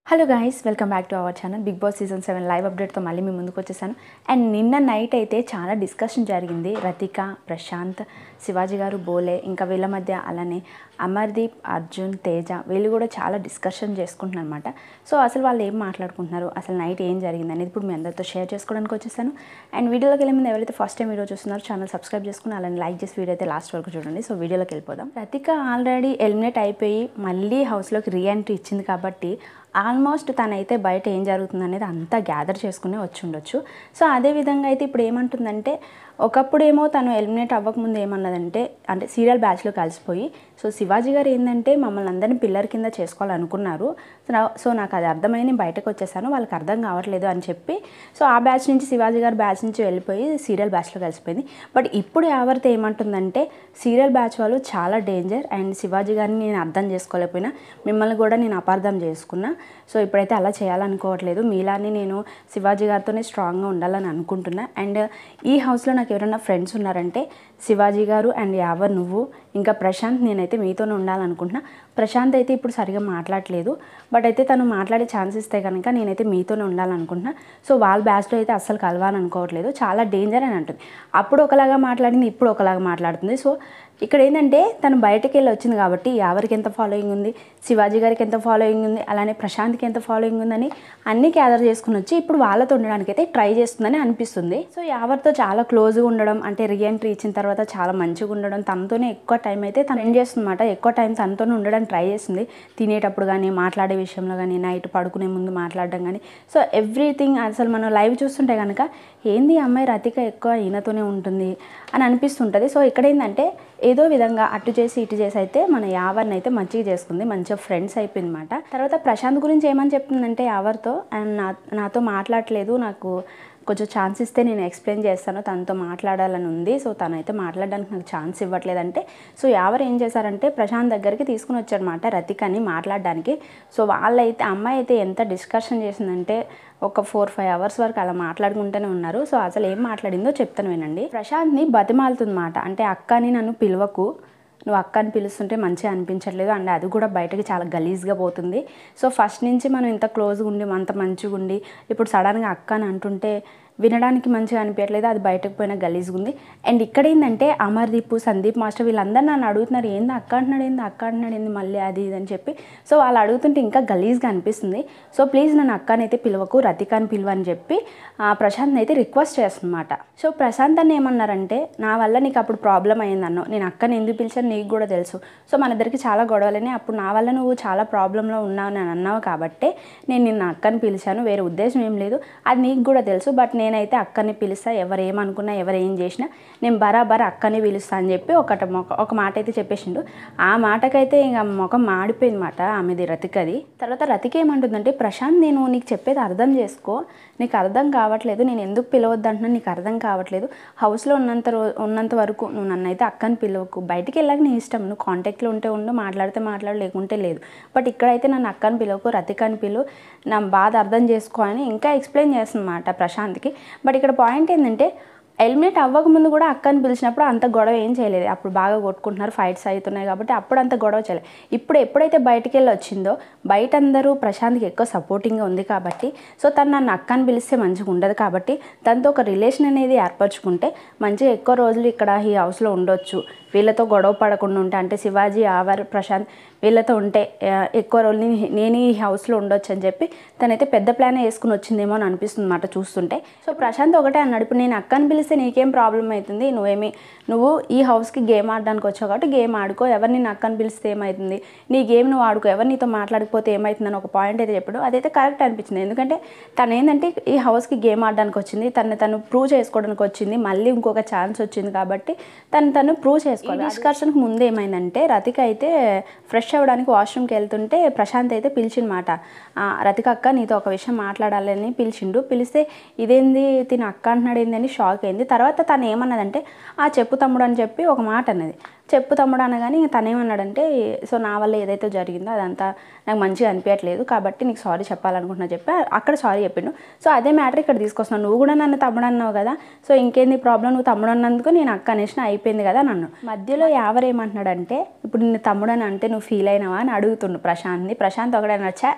hello guys welcome back to our channel Bigg Boss season seven live అప్డేట్తో మళ్ళీ మీ ముందుకు వచ్చేసాను అండ్ నిన్న నైట్ అయితే చాలా డిస్కషన్ జరిగింది రతిక ప్రశాంత్ శివాజీ గారు బోలే ఇంకా వీళ్ళ మధ్య అలానే అమర్దీప్ అర్జున్ తేజ వీళ్ళు కూడా చాలా డిస్కషన్ చేసుకుంటున్నారు అనమాట సో అసలు వాళ్ళు ఏం మాట్లాడుకుంటున్నారు అసలు నైట్ ఏం జరిగింది అనేది ఇప్పుడు మీ అందరితో షేర్ చేసుకోవడానికి వచ్చేసాను అండ్ వీడియోలోకి వెళ్ళే ముందు ఎవరైతే ఫస్ట్ టైం వీడియో చూస్తున్నారో ఛానల్ సబ్స్క్రైబ్ చేసుకుని అలానే లైక్ చేసి వీడియో అయితే లాస్ట్ వరకు చూడండి సో వీడియోలోకి వెళ్ళిపోదాం రతిక ఆల్రెడీ ఎలిమినేట్ అయిపోయి మళ్ళీ హౌస్లోకి రీఎంట్రీ ఇచ్చింది కాబట్టి ఆల్మోస్ట్ తనైతే బయట ఏం జరుగుతుంది అనేది అంతా గ్యాదర్ చేసుకునే వచ్చి ఉండొచ్చు సో అదే విధంగా అయితే ఇప్పుడు ఏమంటుందంటే ఒకప్పుడేమో తను ఎలిమినేట్ అవ్వకముందు ఏమన్నదంటే అంటే సీరియల్ బ్యాచ్లో కలిసిపోయి సో శివాజీ గారు ఏంటంటే మమ్మల్ని అందరినీ పిల్లర్ కింద చేసుకోవాలనుకున్నారు సో నా- సో నాకు అది అర్థమై నేను బయటకు వచ్చేసాను వాళ్ళకి అర్థం కావట్లేదు అని చెప్పి సో ఆ బ్యాచ్ నుంచి శివాజీ గారు బ్యాచ్ నుంచి వెళ్ళిపోయి సీరియల్ బ్యాచ్లో కలిసిపోయింది బట్ ఇప్పుడు ఎవరితో ఏమంటుందంటే సీరియల్ బ్యాచ్ వాళ్ళు చాలా డేంజర్ అండ్ శివాజీ గారిని నేను అర్థం చేసుకోలేకపోయినా మిమ్మల్ని కూడా నేను అపార్థం చేసుకున్నా సో ఇప్పుడైతే అలా చేయాలనుకోవట్లేదు మీలానే నేను శివాజీ గారితోనే స్ట్రాంగ్గా ఉండాలని అనుకుంటున్నా అండ్ ఈ హౌస్లో నాకు ఎవరైనా ఫ్రెండ్స్ ఉన్నారంటే శివాజీ గారు అండ్ యావర్ నువ్వు ఇంకా ప్రశాంత్ నేనైతే మీతోనే ఉండాలనుకుంటున్నా ప్రశాంత్ అయితే ఇప్పుడు సరిగా మాట్లాడలేదు బట్ అయితే తను మాట్లాడే ఛాన్స్ ఇస్తే కనుక నేనైతే మీతోనే ఉండాలనుకుంటున్నా సో వాళ్ళ బ్యాచ్లో అయితే అస్సలు కలవాలనుకోవట్లేదు చాలా డేంజర్ అని అంటుంది అప్పుడు ఒకలాగా మాట్లాడింది ఇప్పుడు ఒకలాగా మాట్లాడుతుంది సో ఇక్కడ ఏంటంటే తను బయటకు వెళ్ళి వచ్చింది కాబట్టి ఎవరికి ఎంత ఫాలోయింగ్ ఉంది శివాజీ గారికి ఎంత ఫాలోయింగ్ ఉంది అలానే ప్రశాంత్కి ఎంత ఫాలోయింగ్ ఉందని అన్నీ గ్యాదర్ చేసుకుని వచ్చి ఇప్పుడు వాళ్ళతో ఉండడానికి అయితే ట్రై చేస్తుందని అనిపిస్తుంది సో ఎవరితో చాలా క్లోజ్గా ఉండడం అంటే రీఎంట్రీ ఇచ్చిన తర్వాత చాలా మంచిగా ఉండడం తనతోనే ఎక్కువ టైం అయితే తను ఎండ్ చేస్తుందన్నమాట ఎక్కువ టైం తనతోనే ఉండడానికి ట్రై చేస్తుంది తినేటప్పుడు కానీ మాట్లాడే విషయంలో కానీ నైట్ పడుకునే ముందు మాట్లాడడం కానీ సో ఎవ్రీథింగ్ అసలు మనం లైవ్ చూస్తుంటే కనుక ఏంది ఈ అమ్మాయి రతిక ఎక్కువ ఈయనతోనే ఉంటుంది అని అనిపిస్తుంటుంది సో ఇక్కడ ఏంటంటే ఏదో విధంగా అటు చేసి ఇటు చేసి అయితే మన యావర్ని అయితే మంచిగా చేసుకుంది మంచిగా ఫ్రెండ్స్ అయిపోయింది అనమాట తర్వాత ప్రశాంత్ గురించి ఏమని చెప్తుందంటే యావర్తో అండ్ నా నాతో మాట్లాడలేదు నాకు కొంచెం ఛాన్స్ ఇస్తే నేను ఎక్స్ప్లెయిన్ చేస్తాను తనతో మాట్లాడాలని ఉంది సో తనైతే మాట్లాడడానికి నాకు ఛాన్స్ ఇవ్వట్లేదంటే సో ఎవరు ఏం చేశారంటే ప్రశాంత్ దగ్గరికి తీసుకుని వచ్చారనమాట రతికని మాట్లాడడానికి సో వాళ్ళైతే అమ్మాయి అయితే ఎంత డిస్కషన్ చేసిందంటే ఒక ఫోర్ ఫైవ్ అవర్స్ వరకు అలా మాట్లాడుకుంటూనే ఉన్నారు సో అసలు ఏం మాట్లాడిందో చెప్తాను వినండి ప్రశాంత్ని బతిమాలుతుందన్నమాట అంటే అక్కని నన్ను పిలవకు నువ్వు అక్క అని పిలుస్తుంటే మంచిగా అనిపించట్లేదు అండ్ అది కూడా బయటకి చాలా గలీజ్గా పోతుంది సో ఫస్ట్ నుంచి మనం ఇంత క్లోజ్గా ఉండి అంత మంచిగా ఉండి ఇప్పుడు సడన్గా అక్క అని అంటుంటే వినడానికి మంచిగా అనిపించట్లేదు అది బయటకు పోయిన గలీజ్గా ఉంది అండ్ ఇక్కడ ఏంటంటే అమర్దీప్ సందీప్ మాస్టర్ వీళ్ళందరూ నన్ను అడుగుతున్నారు ఏంది అక్క అంటున్నాడు ఏంది అక్క అంటున్నాడు ఏంది మళ్ళీ అది ఇది అని చెప్పి సో వాళ్ళు అడుగుతుంటే ఇంకా గలీజ్గా అనిపిస్తుంది సో ప్లీజ్ నన్ను అక్కనైతే పిలవకు రతికాని పిలువ అని చెప్పి ఆ, ప్రశాంత్ అయితే రిక్వెస్ట్ చేస్తుందన్నమాట సో ప్రశాంత్ అని ఏమన్నారంటే నా వల్ల నీకు అప్పుడు ప్రాబ్లం అయిందన్నో నేను అక్కని ఎందుకు పిలిచాను నీకు కూడా తెలుసు సో మన ఇద్దరికి చాలా గొడవలని అప్పుడు నా వల్ల నువ్వు చాలా ప్రాబ్లంలో ఉన్నావు అని అన్నావు కాబట్టే నేను నిన్న అక్కని పిలిచాను వేరే ఉద్దేశం ఏం లేదు అది నీకు కూడా తెలుసు బట్ నేనైతే అక్కని పిలుస్తా ఎవరు ఏమనుకున్నా ఎవరు ఏం చేసినా నేను బరాబర్ అక్కని పిలుస్తా అని చెప్పి ఒకట మొక ఒక మాట అయితే చెప్పేసిండు ఆ మాటకైతే ఇంకా ముఖం మాడిపోయింది మాట ఆమెది రతికది తర్వాత రతిక ఏమంటుందంటే ప్రశాంత్ నేను నీకు చెప్పేది అర్థం చేసుకో నీకు అర్థం కావట్లేదు నేను ఎందుకు పిలవద్దు అంటున్నా నీకు అర్థం కావట్లేదు హౌస్లో ఉన్నంత రో ఉన్నంత వరకు నువ్వు నన్ను అయితే అక్కని పిలవకు బయటికి వెళ్ళాక నీ ఇష్టం నువ్వు కాంటాక్ట్లో ఉంటే ఉండు మాట్లాడితే మాట్లాడు లేకుంటే లేదు బట్ ఇక్కడైతే నన్ను అక్కని పిలవకు రతికని పిలువు నా బాధ అర్థం చేసుకో అని ఇంకా ఎక్స్ప్లెయిన్ చేస్తుందన్నమాట ప్రశాంత్కి బట్ ఇక్కడ పాయింట్ ఏంటంటే ఎలిమినేట్ అవ్వకముందు కూడా అక్కని పిలిచినప్పుడు అంత గొడవ ఏం చేయలేదు అప్పుడు బాగా కొట్టుకుంటున్నారు ఫైట్స్ అవుతున్నాయి కాబట్టి అప్పుడు అంత గొడవ చేయలేదు ఇప్పుడు ఎప్పుడైతే బయటికి వెళ్ళి వచ్చిందో బయట అందరూ ప్రశాంత్కి ఎక్కువ సపోర్టింగ్గా ఉంది కాబట్టి సో తను నన్ను అక్కని పిలిస్తే మంచిగా ఉండదు కాబట్టి తనతో ఒక రిలేషన్ అనేది ఏర్పరచుకుంటే మంచిగా ఎక్కువ రోజులు ఇక్కడ ఈ హౌస్లో ఉండొచ్చు వీళ్ళతో గొడవ పడకుండా ఉంటే అంటే శివాజీ ఆవర్ ప్రశాంత్ వీళ్ళతో ఉంటే ఆ, ఎక్కువ రోజులు నేను- నేను ఈ హౌస్లో ఉండొచ్చు అని చెప్పి తనైతే పెద్ద ప్లాన్ వేసుకుని వచ్చిందేమో అని అనిపిస్తుంది అన్నమాట చూస్తుంటే సో ప్రశాంత్ ఒకటే అన్నాడు ఇప్పుడు నేను అక్కని పిలిస్తే నీకేం ప్రాబ్లం అవుతుంది నువ్వేమి నువ్వు ఈ హౌస్కి గేమ్ ఆడడానికి వచ్చావు కాబట్టి గేమ్ ఆడుకో ఎవరు నేను అక్కని పిలిస్తే ఏమవుతుంది నీ గేమ్ నువ్వు ఆడుకో ఎవరు నీతో మాట్లాడకపోతే ఏమవుతుందని ఒక పాయింట్ అయితే చెప్పాడు అదైతే కరెక్ట్ అనిపించింది ఎందుకంటే తను ఏంటంటే ఈ హౌస్కి గేమ్ ఆడడానికి వచ్చింది తను తను ప్రూవ్ చేసుకోవడానికి వచ్చింది మళ్ళీ ఇంకొక ఛాన్స్ వచ్చింది కాబట్టి తను తను ప్రూవ్ చేసుకోవాలి డిస్కషన్కి ముందు ఏమైందంటే రతిక అయితే ఫ్రెష్ అవ్వడానికి వాష్రూమ్కి వెళ్తుంటే ప్రశాంత్ అయితే పిలిచిందన్నమాట "ఆ, రతిక అక్క నీతో ఒక విషయం మాట్లాడాలని పిలిచిండు పిలిస్తే ఇదేంది తిన అక్క అంటున్నాడు ఏందని షాక్ అయింది తర్వాత తను ఏమన్నదంటే ఆ చెప్పు తమ్ముడు అని చెప్పి ఒక మాట అన్నది చెప్పు తమ్ముడు అనగానే ఇంక తను ఏమన్నాడంటే సో నా వల్ల ఏదైతే జరిగిందో అదంతా నాకు మంచిగా అనిపించట్లేదు కాబట్టి నీకు సారీ చెప్పాలనుకుంటున్నా చెప్పి అక్కడ సారీ చెప్పిండు సో అదే మ్యాటర్ ఇక్కడ తీసుకొస్తున్నాను నువ్వు కూడా నన్ను తమ్ముడు అన్నావు కదా సో ఇంకేంది ప్రాబ్లం నువ్వు తమ్ముడు అన్నందుకు నేను అక్క అనేసిన అయిపోయింది కదా నన్ను మధ్యలో ఎవరు ఏమంటున్నాడంటే ఇప్పుడు నిన్ను తమ్ముడు అని అంటే నువ్వు ఫీల్ అయినావా అని అడుగుతుండు ప్రశాంత్ని ప్రశాంత్ ఒకడైనా వచ్చా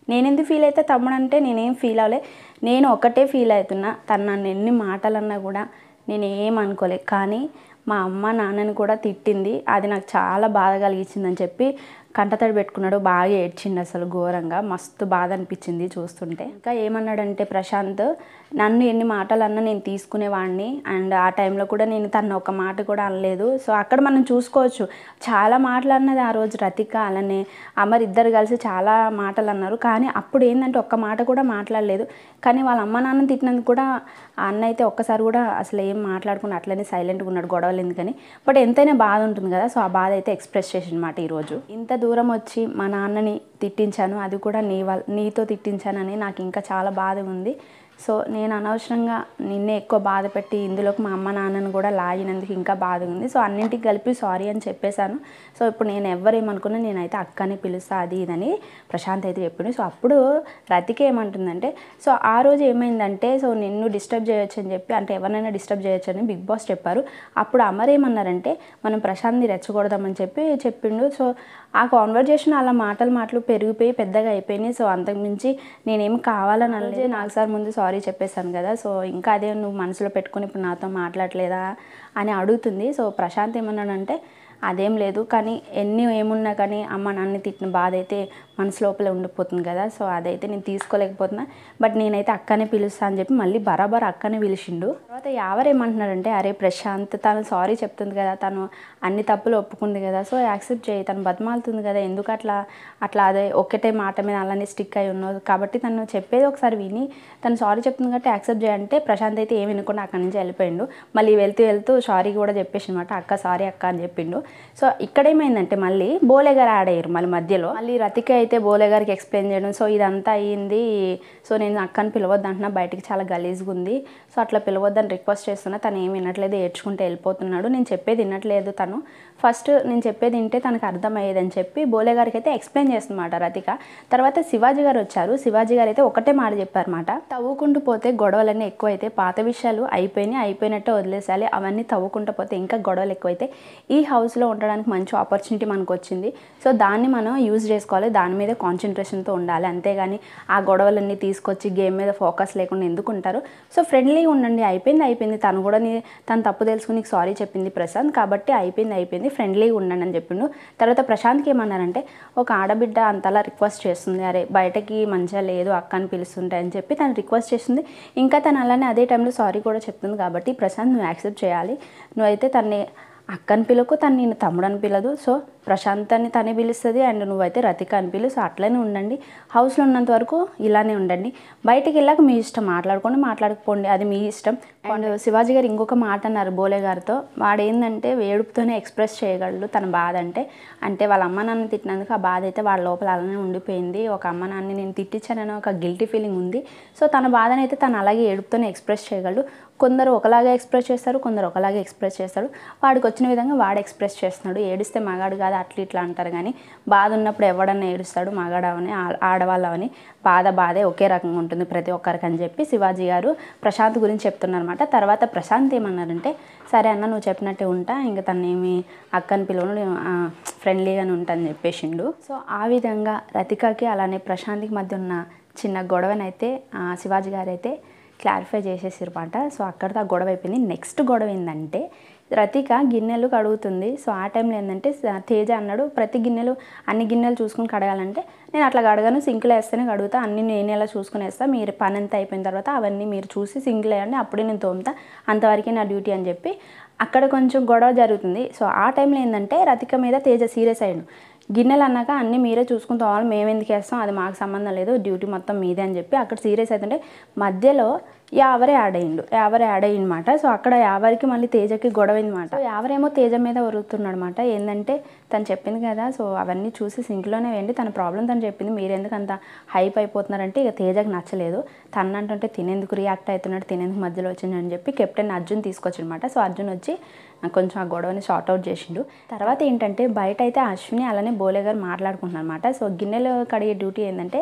నేను ఎందుకు ఫీల్ అయితే తమ్ముడు అంటే నేనేం ఫీల్ అవ్వలే నేను ఒకటే ఫీల్ అవుతున్నా తను నన్ను ఎన్ని మాటలన్నా కూడా నేను ఏం అనుకోలే కానీ మా అమ్మ నాన్నని కూడా తిట్టింది అది నాకు చాలా బాధ కలిగించిందని చెప్పి కంటతడి పెట్టుకున్నాడు బాగా ఏడ్చిండు అసలు ఘోరంగా మస్తు బాధ అనిపించింది చూస్తుంటే ఇంకా ఏమన్నాడంటే ప్రశాంత్ నన్ను ఎన్ని మాటలు అన్నా నేను తీసుకునేవాడిని అండ్ ఆ టైంలో కూడా నేను తన ఒక మాట కూడా అనలేదు సో అక్కడ మనం చూసుకోవచ్చు చాలా మాటలు అన్నది ఆ రోజు రతిక అలానే అమర్ ఇద్దరు కలిసి చాలా మాటలు అన్నారు కానీ అప్పుడు ఏంటంటే ఒక్క మాట కూడా మాట్లాడలేదు కానీ వాళ్ళ అమ్మ నాన్న తిట్టినందుకు కూడా ఆ అన్న అయితే ఒక్కసారి కూడా అసలు ఏం మాట్లాడకుండా అట్లనే సైలెంట్గా ఉన్నాడు గొడవలు ఎందుకని బట్ ఎంతైనా బాధ ఉంటుంది కదా సో ఆ బాధ అయితే ఎక్స్ప్రెస్ చేసిన అనమాట ఈరోజు ఇంత దూరం వచ్చి మా నాన్నని తిట్టించాను అది కూడా నీ వల్ నీతో తిట్టించానని నాకు ఇంకా చాలా బాధ ఉంది సో నేను అనవసరంగా నిన్నే ఎక్కువ బాధ పెట్టి ఇందులోకి మా అమ్మ నాన్నను కూడా లాగినందుకు ఇంకా బాధ ఉంది సో అన్నింటికి కలిపి సారీ అని చెప్పేశాను సో ఇప్పుడు నేను ఎవరేమనుకున్నా నేనైతే అక్కని పిలుస్తా అది ఇదని ప్రశాంత్ అయితే చెప్పిండు సో అప్పుడు రతిక ఏమంటుందంటే సో ఆ రోజు ఏమైందంటే సో నిన్ను డిస్టర్బ్ చేయొచ్చు అని చెప్పి అంటే ఎవరినైనా డిస్టర్బ్ చేయొచ్చు అని బిగ్ బాస్ చెప్పారు అప్పుడు అమర్ ఏమన్నారంటే మనం ప్రశాంత్ని రెచ్చగొడదామని చెప్పి చెప్పిండు సో ఆ కాన్వర్జేషన్ అలా మాటలు మాటలు పెరిగిపోయి పెద్దగా అయిపోయినాయి సో అంతకుమించి నేనేం కావాలని అనలేదు నాకు సార్ ముందు సారీ చెప్పేశాను కదా సో ఇంకా అదే నువ్వు మనసులో పెట్టుకొని ఇప్పుడు నాతో మాట్లాడలేదా అని అడుగుతుంది సో ప్రశాంత్ ఏమన్నాడంటే అదేం లేదు కానీ ఎన్ని ఏమున్నా కానీ అమ్మ నాన్న తిట్టిన బాధ అయితే మనసు లోపల ఉండిపోతుంది కదా సో అదైతే నేను తీసుకోలేకపోతున్నా బట్ నేనైతే అక్కనే పిలుస్తా అని చెప్పి మళ్ళీ బరాబర్ అక్కనే పిలిచిండు తర్వాత ఎవరు ఏమంటున్నారంటే అరే ప్రశాంత్ తను సారీ చెప్తుంది కదా తను అన్ని తప్పులు ఒప్పుకుంది కదా సో యాక్సెప్ట్ చేయి తను బతిమాలుతుంది కదా ఎందుకు అట్లా అట్లా అదే ఒకటే మాట మీద అలానే స్టిక్ అయి ఉన్నావు కాబట్టి తను చెప్పేది ఒకసారి విని తను సారీ చెప్తుంది కాబట్టి యాక్సెప్ట్ చేయంటే ప్రశాంత్ అయితే ఏమి వినకుండా అక్కడి నుంచి వెళ్ళిపోయిండు మళ్ళీ వెళ్తూ వెళ్తూ సారీ కూడా చెప్పేసి అనమాట అక్క సారీ అక్క అని చెప్పిండు సో ఇక్కడ ఏమైందంటే మళ్ళీ బోలే గారు యాడ్ అయ్యారు మళ్ళీ మధ్యలో మళ్ళీ రతిక అయితే బోలే గారికి ఎక్స్ప్లెయిన్ చేయడం సో ఇదంతా అయ్యింది సో నేను అక్కని పిలవద్దు అంటున్నా బయటికి చాలా గలీజ్గా ఉంది సో అట్లా పిలవద్దని రిక్వెస్ట్ చేస్తున్నా తను ఏమి వినట్లేదు ఏడ్చుకుంటే వెళ్ళిపోతున్నాడు నేను చెప్పేది వినట్లేదు తను ఫస్ట్ నేను చెప్పేది వింటే తనకు అర్థమయ్యేదని చెప్పి బోలే గారికి అయితే ఎక్స్ప్లెయిన్ చేస్తుందన్నమాట రతిక తర్వాత శివాజీ గారు వచ్చారు శివాజీ గారు అయితే ఒకటే మాట చెప్పారన్నమాట తవ్వుకుంటూ పోతే గొడవలన్నీ ఎక్కువైతే పాత విషయాలు అయిపోయినాయి అయిపోయినట్టే వదిలేసాలి అవన్నీ తవ్వుకుంటూ పోతే ఇంకా గొడవలు ఎక్కువైతే ఈ హౌస్లో ఉండడానికి మంచి ఆపర్చునిటీ మనకు వచ్చింది సో దాన్ని మనం యూజ్ చేసుకోవాలి దాని మీద కాన్సన్ట్రేషన్తో ఉండాలి అంతేగాని ఆ గొడవలన్నీ తీసుకొచ్చి గేమ్ మీద ఫోకస్ లేకుండా ఎందుకు ఉంటారు సో ఫ్రెండ్లీగా ఉండండి అయిపోయింది అయిపోయింది తను కూడా నీ తను తప్పు తెలుసుకుని నీకు సారీ చెప్పింది ప్రశాంత్ కాబట్టి అయిపోయింది అయిపోయింది ఫ్రెండ్లీగా ఉండండి అని చెప్పిండు తర్వాత ప్రశాంత్కి ఏమన్నారంటే ఒక ఆడబిడ్డ అంతలా రిక్వెస్ట్ చేస్తుంది అరే బయటకి మంచిగా లేదు అక్క అని పిలుస్తుంటే అని చెప్పి తను రిక్వెస్ట్ చేస్తుంది ఇంకా తను అలానే అదే టైంలో సారీ కూడా చెప్తుంది కాబట్టి ప్రశాంత్ నువ్వు యాక్సెప్ట్ చేయాలి నువ్వైతే తన్ని అక్కని పిలకు తను నేను తమ్ముడు అని పిలదు సో ప్రశాంత్ అని తనే పిలుస్తుంది అండ్ నువ్వైతే రతిక అని పిలు సో అట్లనే ఉండండి హౌస్లో ఉన్నంత వరకు ఇలానే ఉండండి బయటికి వెళ్ళాక మీ ఇష్టం మాట్లాడుకోండి మాట్లాడకపోండి అది మీ ఇష్టం అండ్ శివాజీ గారు ఇంకొక మాట అన్నారు బోలే గారితో వాడు ఏంటంటే వేడుపుతోనే ఎక్స్ప్రెస్ చేయగలడు తన బాధ అంటే అంటే వాళ్ళ అమ్మ నాన్న తిట్టినందుకు ఆ బాధ అయితే వాళ్ళ లోపల అలానే ఉండిపోయింది ఒక అమ్మ నాన్న నేను తిట్టించానని ఒక గిల్టీ ఫీలింగ్ ఉంది సో తన బాధనైతే అయితే తను అలాగే ఏడుపుతోనే ఎక్స్ప్రెస్ చేయగలడు కొందరు ఒకలాగా ఎక్స్ప్రెస్ చేస్తారు కొందరు ఒకలాగా ఎక్స్ప్రెస్ చేస్తాడు వాడికి వచ్చిన విధంగా వాడు ఎక్స్ప్రెస్ చేస్తున్నాడు ఏడిస్తే మగాడు కాదు అట్లా ఇట్లా అంటారు కానీ బాధ ఉన్నప్పుడు ఎవడన్నా ఏడుస్తాడు మగాడవని ఆడవాళ్ళవని బాధ బాధే ఒకే రకంగా ఉంటుంది ప్రతి ఒక్కరికి అని చెప్పి శివాజీ గారు ప్రశాంత్ గురించి చెప్తున్నారన్నమాట తర్వాత ప్రశాంత్ ఏమన్నారంటే సరే అన్న నువ్వు చెప్పినట్టే ఉంటా ఇంకా తను ఏమి అక్కని పిలువను ఫ్రెండ్లీగానే ఉంటా అని చెప్పేసిండు సో ఆ విధంగా రతికకి అలానే ప్రశాంత్కి మధ్య ఉన్న చిన్న గొడవనైతే ఆ, శివాజీ గారు అయితే క్లారిఫై చేసేసారన్నమాట సో అక్కడితో ఆ గొడవ అయిపోయింది నెక్స్ట్ గొడవ ఏంటంటే రతిక గిన్నెలు కడుగుతుంది సో ఆ టైంలో ఏంటంటే స- తేజ అన్నాడు ప్రతి గిన్నెలు అన్ని గిన్నెలు చూసుకుని కడగాలంటే నేను అట్లా కడగాను సింక్లో వేస్తేనే కడుగుతా అన్ని నేను ఎలా చూసుకుని వేస్తా మీరు పని అంతా అయిపోయిన తర్వాత అవన్నీ మీరు చూసి సింక్లో వేయండి అప్పుడే నేను తోముతా అంతవరకే నా డ్యూటీ అని చెప్పి అక్కడ కొంచెం గొడవ జరుగుతుంది సో ఆ టైంలో ఏంటంటే రతిక మీద తేజ సీరియస్ అయ్యాడు గిన్నెలు అన్నాక అన్నీ మీరే చూసుకుని తోవాలి మేము ఎందుకు వేస్తాం అది మాకు సంబంధం లేదు డ్యూటీ మొత్తం మీదే అని చెప్పి అక్కడ సీరియస్ అవుతుంటే మధ్యలో యావరే యాడ్ అయ్యిండు యావరే యాడ్ అయ్యిందన్నమాట సో అక్కడ యావరికి మళ్ళీ తేజకి గొడవ అయిందన్నమాట సో యావరేమో తేజ మీద ఒరుగుతున్నాడు అనమాట ఏంటంటే తను చెప్పింది కదా సో అవన్నీ చూసి సింక్లోనే వేయండి తన ప్రాబ్లం తను చెప్పింది మీరు ఎందుకు అంత హైప్ అయిపోతున్నారంటే ఇక తేజకి నచ్చలేదు తను అంటుంటే తినేందుకు రియాక్ట్ అవుతున్నాడు తినేందుకు మధ్యలో వచ్చింది అని చెప్పి కెప్టెన్ అర్జున్ తీసుకొచ్చాడనమాట సో అర్జున్ వచ్చి కొంచెం ఆ గొడవని షార్ట్ అవుట్ చేసిండు తర్వాత ఏంటంటే బయట అయితే అశ్విని అలానే బోలే గారు మాట్లాడుకుంటున్నారు అనమాట సో గిన్నెలు కడిగే డ్యూటీ ఏంటంటే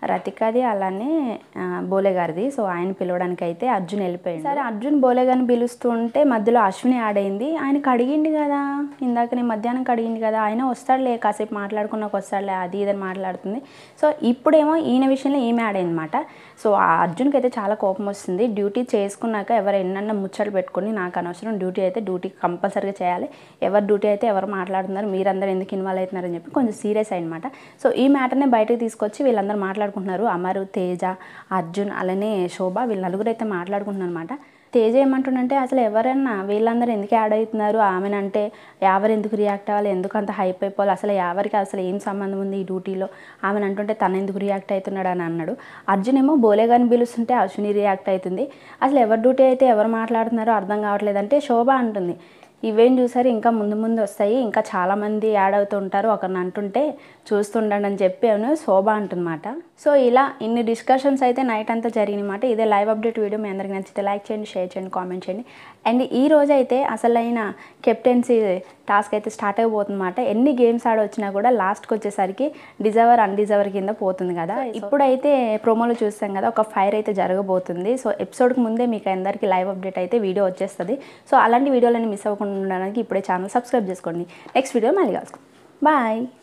రతికాది అలానే ఆ, బోలే గారిది సో ఆయన పిలవడానికి అయితే అర్జున్ వెళ్ళిపోయాడు సరే అర్జున్ బోలే గారిని పిలుస్తూ ఉంటే మధ్యలో అశ్విని యాడ్ అయింది ఆయనకి అడిగింది కదా ఇందాకనే మధ్యాహ్నం అడిగింది కదా ఆయన వస్తాడులే కాసేపు మాట్లాడుకున్నాక వస్తాడులే అది ఇదని మాట్లాడుతుంది సో ఇప్పుడేమో ఈయన విషయంలో ఈమె యాడ్ అయిందన్నమాట సో ఆ అర్జున్కి అయితే చాలా కోపం వస్తుంది డ్యూటీ చేసుకున్నాక ఎవరు ఎన్నన్నా ముచ్చట్లు పెట్టుకొని నాకు అనవసరం డ్యూటీ అయితే డ్యూటీ కంపల్సరీగా చేయాలి ఎవరు డ్యూటీ అయితే ఎవరు మాట్లాడుతున్నారు మీరందరూ ఎందుకు ఇన్వాల్వ్ అవుతున్నారని చెప్పి కొంచెం సీరియస్ అయ్యనమాట సో ఈ మ్యాటర్నే బయటకు తీసుకొచ్చి వీళ్ళందరూ మాట్లాడుకుంటున్నారు అమరు తేజ అర్జున్ అలానే శోభ వీళ్ళ నలుగురు అయితే మాట్లాడుకుంటున్నారు అనమాట తేజ ఏమంటుండంటే అసలు ఎవరన్నా వీళ్ళందరూ ఎందుకు యాడ్ అవుతున్నారు ఆమెనంటే ఎవరు ఎందుకు రియాక్ట్ అవ్వాలి ఎందుకు అంత హైప్ అయిపోవాలి అసలు ఎవరికి అసలు ఏం సంబంధం ఉంది ఈ డ్యూటీలో ఆమెను అంటుంటే తను ఎందుకు రియాక్ట్ అవుతున్నాడు అని అన్నాడు అర్జున్ ఏమో బోలే గారిని పిలుస్తుంటే అశ్విని రియాక్ట్ అవుతుంది అసలు ఎవరి డ్యూటీ అయితే ఎవరు మాట్లాడుతున్నారో అర్థం కావట్లేదు అంటే శోభ అంటుంది ఇవేం చూసారు ఇంకా ముందు ముందు వస్తాయి ఇంకా చాలామంది యాడ్ అవుతూ ఉంటారు ఒకరిని అంటుంటే చూస్తుండండి అని చెప్పి అవును శోభ అంటుందన్నమాట సో ఇలా ఇన్ని డిస్కషన్స్ అయితే నైట్ అంతా జరిగినమాట ఇదే లైవ్ అప్డేట్ వీడియో మీ అందరికి నచ్చితే లైక్ చేయండి షేర్ చేయండి కామెంట్ చేయండి అండ్ ఈ రోజు అయితే అసలైన కెప్టెన్సీ టాస్క్ అయితే స్టార్ట్ అయిపోతుందన్నమాట ఎన్ని గేమ్స్ ఆడ వచ్చినా కూడా లాస్ట్కి వచ్చేసరికి డిజర్వర్ అన్డిజర్వర్ కింద పోతుంది కదా ఇప్పుడైతే ప్రోమోలో చూస్తాం కదా ఒక ఫైర్ అయితే జరగబోతుంది సో ఎపిసోడ్కి ముందే మీకు అందరికీ లైవ్ అప్డేట్ అయితే వీడియో వచ్చేస్తుంది సో అలాంటి వీడియోలన్నీ మిస్ అవ్వకుండా ఉండడానికి ఇప్పుడే ఛానల్ సబ్స్క్రైబ్ చేసుకోండి నెక్స్ట్ వీడియో మళ్ళీ కలుసుకుందాం బాయ్